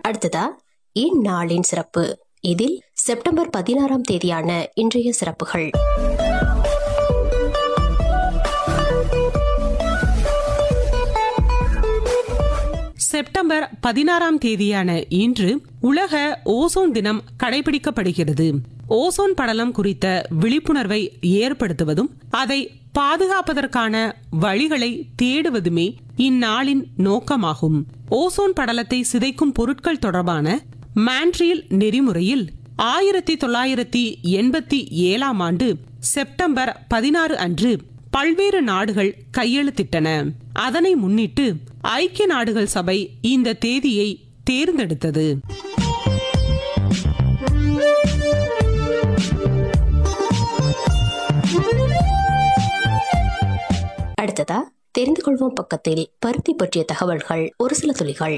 அடுத்ததா இந்நாளின் சிறப்பு இதில் செப்டம்பர் பதினாறாம் தேதியான இன்றைய சிறப்புகள் செப்டம்பர் பதினாறாம் தேதியான இன்று உலக ஓசோன் தினம் கடைபிடிக்கப்படுகிறது ஓசோன் படலம் குறித்த விழிப்புணர்வை ஏற்படுத்துவதும் அதை பாதுகாப்பதற்கான வழிகளை தேடுவதுமே இந்நாளின் நோக்கமாகும் ஓசோன் படலத்தை சிதைக்கும் பொருட்கள் தொடர்பான மான்ட்ரியல் நெறிமுறையில் ஆயிரத்தி தொள்ளாயிரத்தி எண்பத்தி ஏழாம் ஆண்டு செப்டம்பர் பதினாறு அன்று பல்வேறு நாடுகள் கையெழுத்திட்டன அதனை முன்னிட்டு ஐக்கிய நாடுகள் சபை இந்த தேதியை தேர்ந்தெடுத்தது அடுத்ததா தெரிந்து கொள்வோம் பக்கத்தில் பருத்தி பற்றிய தகவல்கள் ஒரு சில துளிகள்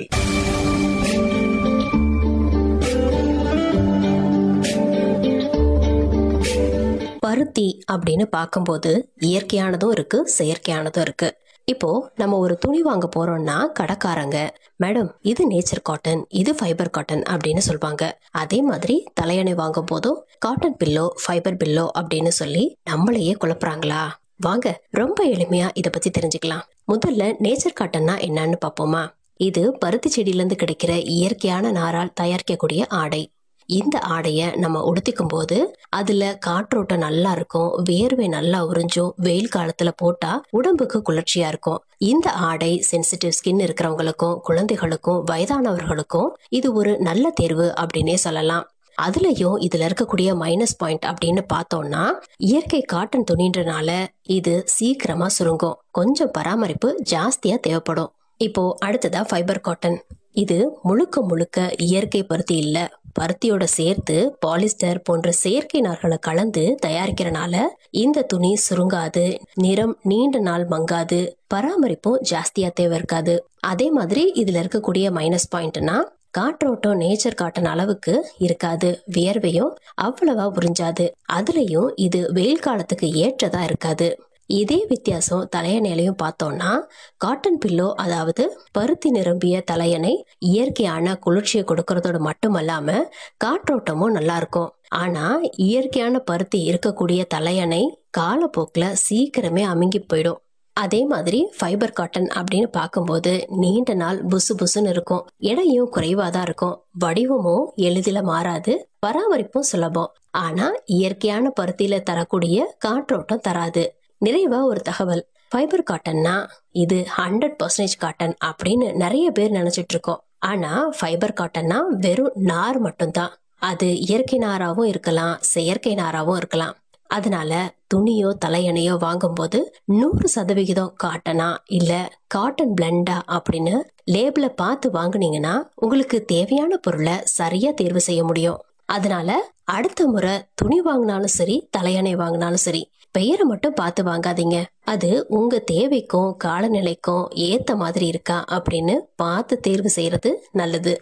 பருத்தி அப்படின்னு பார்க்கும்போது இயற்கையானதும் இருக்கு செயற்கையானதும் இருக்கு இப்போ நம்ம ஒரு துணி வாங்க போறோம்னா கடைக்காரங்க மேடம் இது நேச்சர் காட்டன் இது ஃபைபர் காட்டன் அப்படின்னு சொல்லுவாங்க அதே மாதிரி தலையணை வாங்கும் போதும் காட்டன் பில்லோ ஃபைபர் பில்லோ அப்படின்னு சொல்லி நம்மளையே குழப்புறாங்களா வாங்க ரொம்ப எளிமையா இத பத்தி தெரிஞ்சுக்கலாம் முதல்ல நேச்சர் காட்டன்னா என்னன்னு பாப்போமா இது பருத்தி செடியில இருந்து கிடைக்கிற இயற்கையான நாரால் தயாரிக்கக்கூடிய ஆடை இந்த ஆடைய நம்ம உடுத்திக்கும் போது அதுல காற்றோட்டம் நல்லா இருக்கும் வேர்வை நல்லா உறிஞ்சும் வெயில் காலத்துல போட்டா உடம்புக்கு குளிர்ச்சியா இருக்கும் இந்த ஆடை சென்சிட்டிவ் ஸ்கின் இருக்கிறவங்களுக்கும் குழந்தைகளுக்கும் வயதானவர்களுக்கும் இது ஒரு நல்ல தேர்வு அப்படின்னே சொல்லலாம் அதுலயும் இதுல இருக்கக்கூடிய மைனஸ் பாயிண்ட் அப்படின்னு பார்த்தோம்னா இயற்கை காட்டன் துணின்றனால இது சீக்கிரமா சுருங்கும் கொஞ்சம் பராமரிப்பு ஜாஸ்தியா தேவைப்படும் இப்போ அடுத்ததா ஃபைபர் காட்டன் இது முழுக்க முழுக்க இயற்கை பருத்தி இல்ல பருத்தியோட சேர்த்து பாலிஸ்டர் போன்ற செயற்கை நார்களை கலந்து தயாரிக்கிறனால இந்த துணி சுருங்காது நிறம் நீண்ட நாள் மங்காது பராமரிப்பும் ஜாஸ்தியா தேவை இருக்காது அதே மாதிரி இதுல இருக்கக்கூடிய மைனஸ் பாயிண்ட்னா காற்றோட்டம் நேச்சர் காட்டன் அளவுக்கு இருக்காது வியர்வையும் அவ்வளவா உறிஞ்சாது அதுலயும் இது வெயில் காலத்துக்கு ஏற்றதா இருக்காது இதே வித்தியாசம் தலையணையிலையும் பார்த்தோம்னா காட்டன் பில்லோ அதாவது பருத்தி நிரம்பிய தலையணை இயற்கையான குளிர்ச்சியை கொடுக்கறதோட மட்டுமல்லாம காற்றோட்டமும் நல்லா இருக்கும் ஆனா இயற்கையான பருத்தி இருக்கக்கூடிய தலையணை காலப்போக்குல சீக்கிரமே அமுங்கி போயிடும் அதே மாதிரி ஃபைபர் காட்டன் அப்படின்னு பார்க்கும்போது நீண்ட நாள் புசு புசுன்னு இருக்கும் எடையும் குறைவாதான் இருக்கும் வடிவமும் எளிதில மாறாது பராமரிப்பும் சுலபம் ஆனா இயற்கையான பருத்தியில தரக்கூடிய காற்றோட்டம் தராது நிறைவா ஒரு தகவல் ஃபைபர் காட்டன்னா இது ஹண்ட்ரட் பர்சன்டேஜ் காட்டன் அப்படின்னு நிறைய பேர் நினைச்சிட்டு இருக்கோம் ஆனா ஃபைபர் காட்டன்னா வெறும் நார் மட்டும்தான் அது இயற்கை நாராவும் இருக்கலாம் செயற்கை நாராவும் இருக்கலாம் அதனால துணியோ தலையணையோ வாங்கும்போது நூறு சதவிகிதம் காட்டனா இல்ல காட்டன் பிளண்டா அப்படின்னு லேபிள பார்த்து வாங்குனீங்கன்னா உங்களுக்கு தேவையான பொருளை சரியா தேர்வு செய்ய முடியும் அதனால அடுத்த முறை துணி வாங்கினாலும் சரி தலையணை வாங்கினாலும் சரி பெயரை மட்டும் பார்த்து வாங்காதீங்க அது உங்க தேவைக்கும் காலநிலைக்கும் ஏத்த மாதிரி இருக்கா அப்படின்னு பார்த்து தேர்வு செய்யறது நல்லது